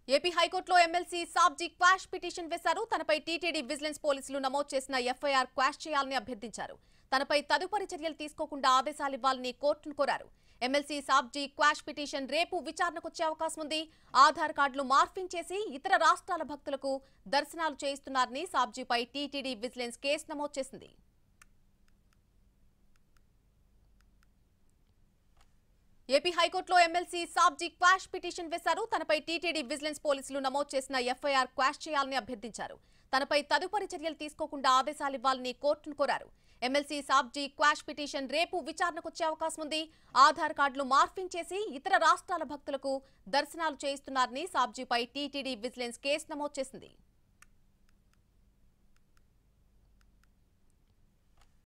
AP హైకోర్టులో MLC సాబ్జీ quash petition వేశారు తనపై టీటీడీ విజిలెన్స్ పోలీసులు నమోదు చేసిన ఎఫ్ఐఆర్ క్వాష్ చేయాలని అభ్యర్థించారు తనపై తదుపరి చర్యలు తీసుకోకుండా ఆదేశాలివ్వాలని కోర్టును కోరారు ఎమ్మెల్సీ సాబ్జీ క్వాష్ పిటిషన్ రేపు విచారణకొచ్చే అవకాశం ఉంది ఆధార్ కార్డులు మార్ఫింగ్ చేసి ఇతర రాష్ట్రాల భక్తులకు దర్శనాలు చేయిస్తున్నారని సాబ్జీపై టీటీడీ విజిలెన్స్ కేసు నమోదు చేసింది ఏపీ హైకోర్టులో ఎమ్మెల్సీ సాబ్జీ క్వాష్ పిటిషన్ వేశారు తనపై టీటీడీ విజిలెన్స్ పోలీసులు నమోదు చేసిన ఎఫ్ఐఆర్ క్వాష్ చేయాలని అభ్యర్థించారు తనపై తదుపరి చర్యలు తీసుకోకుండా ఆదేశాలివ్వాలని కోర్టును కోరారు ఎమ్మెల్సీ సాబ్జీ క్వాష్ పిటిషన్ రేపు విచారణకొచ్చే అవకాశం ఉంది ఆధార్ కార్డులు మార్ఫింగ్ చేసి ఇతర రాష్ట్రాల భక్తులకు దర్శనాలు చేయిస్తున్నారని సాబ్జీపై టీటీడీ విజిలెన్స్ కేసు నమోదు చేసింది